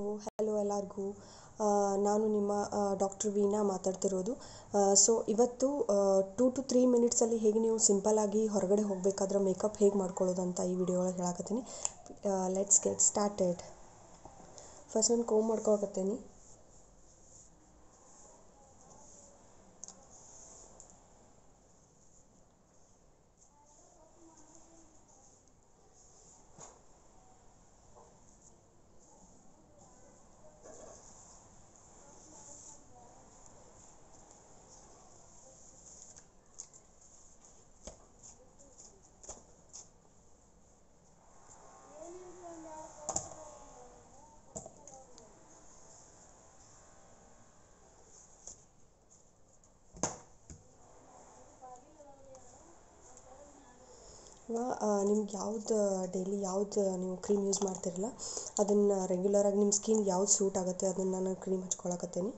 hello ಎಲ್ಲರಿಗೂ ನಾನು ನಿಮ್ಮ ಡಾಕ್ಟರ್ ವೀಣಾ ಮಾತಾಡ್ತಿರೋದು ಸೊ ಇವತ್ತು ಟೂ ಟು ತ್ರೀ ಮಿನಿಟ್ಸಲ್ಲಿ ಹೇಗೆ ನೀವು ಸಿಂಪಲ್ಲಾಗಿ ಹೊರಗಡೆ ಹೋಗಬೇಕಾದ್ರೆ ಮೇಕಪ್ ಹೇಗೆ ಮಾಡ್ಕೊಳ್ಳೋದು ಅಂತ ಈ ವಿಡಿಯೋ ಒಳಗೆ ಹೇಳಕತ್ತೀನಿ ಲೆಟ್ಸ್ ಗೆಟ್ ಸ್ಟಾರ್ಟೆಡ್ ಫಸ್ಟ್ ನಾನು ಕೋಮ್ ಮಾಡ್ಕೊಳಕತ್ತೀನಿ ನಿಮ್ಗೆ ಯಾವ್ದು ಡೈಲಿ ಯಾವ್ದು ನೀವು ಕ್ರೀಮ್ ಯೂಸ್ ಮಾಡ್ತಿರಲ್ಲ ಅದನ್ನು ರೆಗ್ಯುಲರಾಗಿ ನಿಮ್ಮ ಸ್ಕಿನ್ ಯಾವ್ದು ಸೂಟ್ ಆಗುತ್ತೆ ಅದನ್ನು ನಾನು ಕ್ರೀಮ್ ಹಚ್ಕೊಳಕತ್ತೀನಿ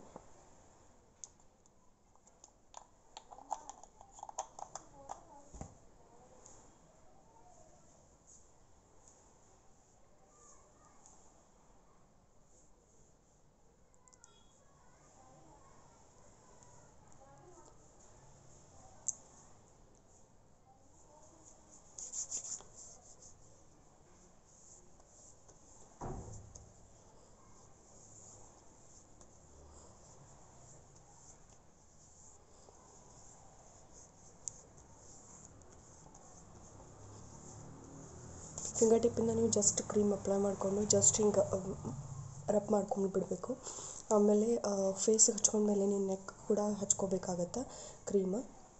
ಫಿಂಗರ್ ಟಿಪ್ಪಿಂದ ನೀವು ಜಸ್ಟ್ ಕ್ರೀಮ್ ಅಪ್ಲೈ ಮಾಡಿಕೊಂಡು ಜಸ್ಟ್ ಹಿಂಗೆ ರಬ್ ಮಾಡ್ಕೊಂಡು ಬಿಡಬೇಕು ಆಮೇಲೆ ಫೇಸಿಗೆ ಹಚ್ಕೊಂಡ್ಮೇಲೆ ನೀವು ನೆಕ್ ಕೂಡ ಹಚ್ಕೋಬೇಕಾಗತ್ತೆ ಕ್ರೀಮ್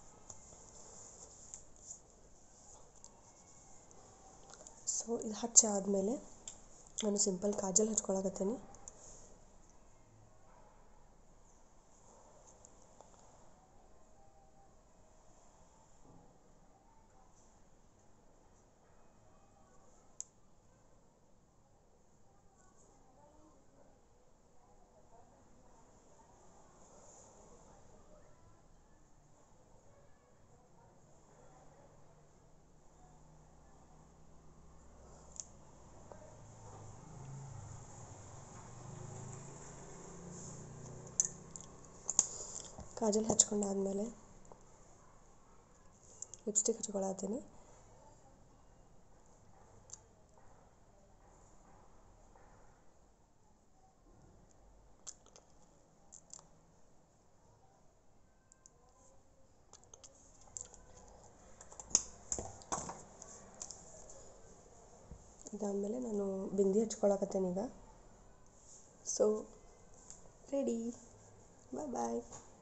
ಸೊ ಇದು ಹಚ್ಚಿ ಆದಮೇಲೆ ನಾನು ಸಿಂಪಲ್ ಕಾಜಲ್ ಹಚ್ಕೊಳಕತ್ತೀನಿ ಕಾಜಲ್ ಹಚ್ಕೊಂಡಾದ್ಮೇಲೆ ಲಿಪ್ಸ್ಟಿಕ್ ಹಚ್ಕೊಳತ್ತೀನಿ ಇದಾದಮೇಲೆ ನಾನು ಬಿಂದಿ ಹಚ್ಕೊಳಕತ್ತೀನಿ ಈಗ ಸೊ ರೆಡಿ ಬಾಯ್ ಬಾಯ್